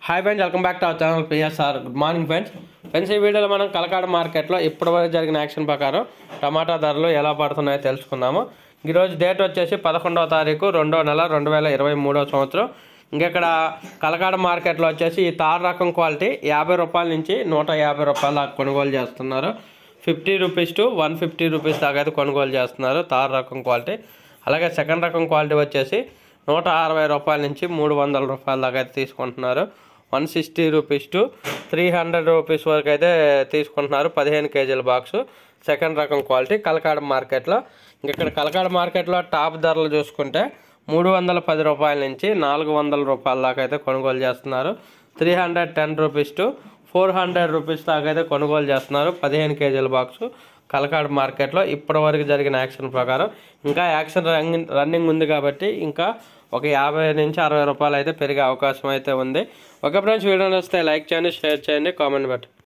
hi friends welcome back to our channel PSR good morning friends friends ఈ వీడియోలో మనం కలకాడ మార్కెట్లో ఇప్పటివరకు జరిగిన యాక్షన్ ప్రకారం టమాటా ధరలు ఎలా పడుతున్నాయో తెలుసుకుందాము ఈరోజు డేట్ వచ్చేసి పదకొండవ తారీఖు రెండో నెల రెండు వేల ఇరవై మూడో సంవత్సరం ఇంకెక్కడ కలకాడ మార్కెట్లో వచ్చేసి ఈ తార్ రకం క్వాలిటీ యాభై రూపాయల నుంచి నూట యాభై రూపాయల దాకా కొనుగోలు చేస్తున్నారు fifty rupees to one fifty rupees దాకా అయితే కొనుగోలు చేస్తున్నారు తార్ రకం క్వాలిటీ అలాగే సెకండ్ రకం క్వాలిటీ వచ్చేసి నూట అరవై రూపాయల నుంచి మూడు వందల రూపాయల దాకా అయితే తీసుకుంటున్నారు one sixty rupees to three hundred rupees వరకు అయితే తీసుకుంటున్నారు పదిహేను కేజీల బాక్స్ సెకండ్ రకం క్వాలిటీ కలకాడ మార్కెట్లో ఇంక ఇక్కడ కలకాడ మార్కెట్లో టాప్ ధరలు చూసుకుంటే మూడు వందల పది రూపాయల నుంచి నాలుగు వందల రూపాయల దాకా అయితే కొనుగోలు చేస్తున్నారు three hundred ten rupees to four hundred rupees దాకా అయితే కొనుగోలు చేస్తున్నారు పదిహేను కేజీల బాక్స్ కలకాడ మార్కెట్లో ఇప్పటివరకు జరిగిన యాక్షన్ ప్రకారం ఇంకా యాక్షన్ రన్నింగ్ రన్నింగ్ ఉంది కాబట్టి ఇంకా ఒక యాభై నుంచి అరవై రూపాయలు అయితే పెరిగే అవకాశం అయితే ఉంది ఒక ఫ్రెండ్స్ వీడియో వస్తే లైక్ చేయండి షేర్ చేయండి కామెంట్ పెట్టండి